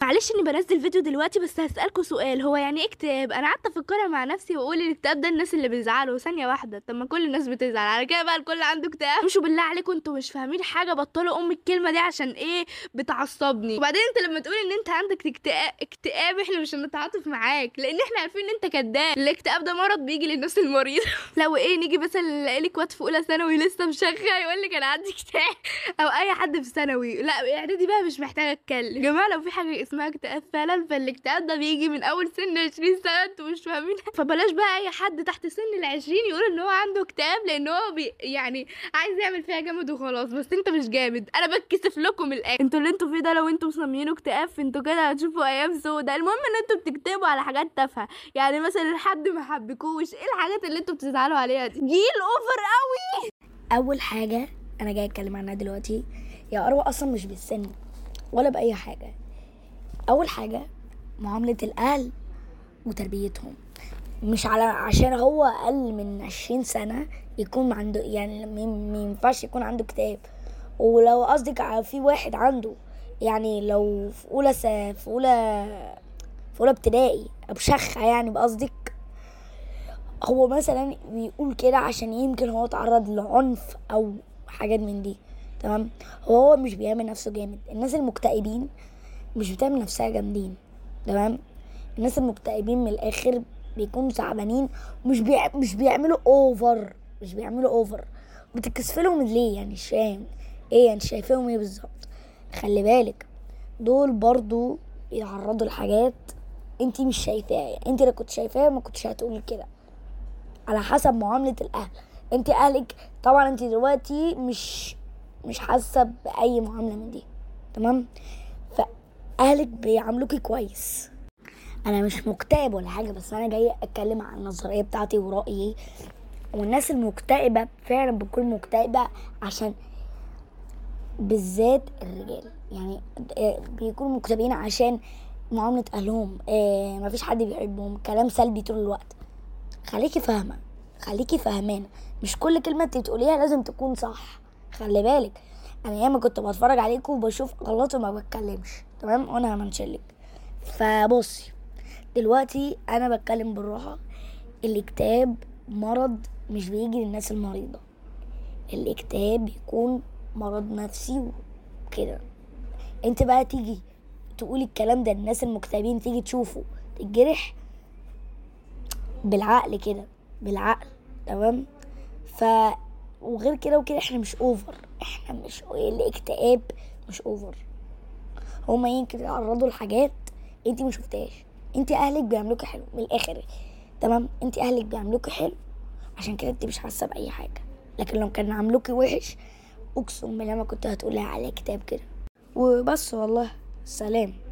معلش اني بنزل فيديو دلوقتي بس هسألكوا سؤال هو يعني ايه اكتئاب انا قعدت افكرها مع نفسي واقول الاكتئاب ده الناس اللي بيزعلوا ثانيه واحده طب ما كل الناس بتزعل على كده بقى الكل عنده اكتئاب مشوا بالله عليكم انتوا مش فاهمين حاجه بطلوا ام الكلمه دي عشان ايه بتعصبني وبعدين انت لما تقول ان انت عندك اكتئاب اكتئاب احنا مش هنتعاطف معاك لان احنا عارفين ان انت كداب الاكتئاب ده مرض بيجي للناس المريضه لو ايه نيجي مثلا نلاقي لك واد في اولى ثانوي لسه مشغل يقول لك انا عندي اكتئاب او اي حد في ثانوي لا اعدادي بقى مش محتاجه اتكلم يا جماعه لو في حاجه اسمها اكتئاب فعلا فالاكتئاب ده بيجي من اول سن 20 سنه انتوا مش فاهمين فبلاش بقى اي حد تحت سن ال 20 يقول ان هو عنده اكتئاب لان هو بي يعني عايز يعمل فيها جامد وخلاص بس انت مش جامد انا بتكسف لكم من الاخر انتوا اللي انتوا فيه ده لو انتوا مسميينه اكتئاب فانتوا كده هتشوفوا ايام سودا المهم ان انتوا بتكتبوا على حاجات تافهه يعني مثلا حد ما حبكوش ايه الحاجات اللي انتوا بتزعلوا عليها دي جيل اوفر قوي اول حاجه انا جاي اتكلم عنها دلوقتي يا اروى اصلا مش بالسن ولا باي حاجه اول حاجه معامله الاهل وتربيتهم مش على عشان هو اقل من عشرين سنه يكون عنده يعني ما ما ينفعش يكون عنده كتاب ولو قصدك على في واحد عنده يعني لو في اولى س... في اولى في اولى ابتدائي ابو شخه يعني بقصدك هو مثلا بيقول كده عشان يمكن هو اتعرض لعنف او حاجات من دي تمام هو هو مش بيعمل نفسه جامد الناس المكتئبين مش بتعمل نفسها جامدين تمام الناس المكتئبين من الاخر بيكونوا تعبانين مش بيع... مش بيعملوا اوفر مش بيعملوا اوفر بتكسفلهم ليه يعني مش فاهم ايه يعني شايفاهم ايه بالظبط خلي بالك دول برضو بيتعرضوا لحاجات انتي مش شايفاها يعني انتي لو كنت شايفاها ما كنتش هتقولي كده على حسب معاملة الأهل انت أهلك طبعا انت دلوقتي مش مش حاسة بأي معاملة من دي تمام فأهلك بيعاملوكي كويس أنا مش مكتئب ولا حاجة بس أنا جاي أتكلم عن النظرية بتاعتي ورأيي والناس المكتئبة فعلا بتكون مكتئبة عشان بالذات الرجال يعني آه، بيكونوا مكتئبين عشان معاملة أهلهم آه، مفيش حد بيحبهم كلام سلبي طول الوقت خليكي فاهمة خليكي فاهمانة مش كل كلمة انت تقوليها لازم تكون صح خلي بالك انا ياما كنت بتفرج عليكم وبشوف غلط وما بتكلمش تمام وانا همنشلك فبصي دلوقتي انا بتكلم بالراحة الاكتئاب مرض مش بيجي للناس المريضة الاكتئاب بيكون مرض نفسي وكده انت بقى تيجي تقولي الكلام ده للناس المكتئبين تيجي تشوفه تتجرح بالعقل كده بالعقل تمام ف وغير كده وكده احنا مش اوفر احنا مش الاكتئاب مش اوفر هما يمكن يعرضوا لحاجات انت ما شفتهاش انت اهلك بيعملوكي حلو من الاخر تمام انت اهلك بيعملوكي حلو عشان كده انت مش حاسه باي حاجه لكن لو كان عاملوكي وحش اقسم بالله ما كنت هتقولي على كتاب كده وبس والله سلام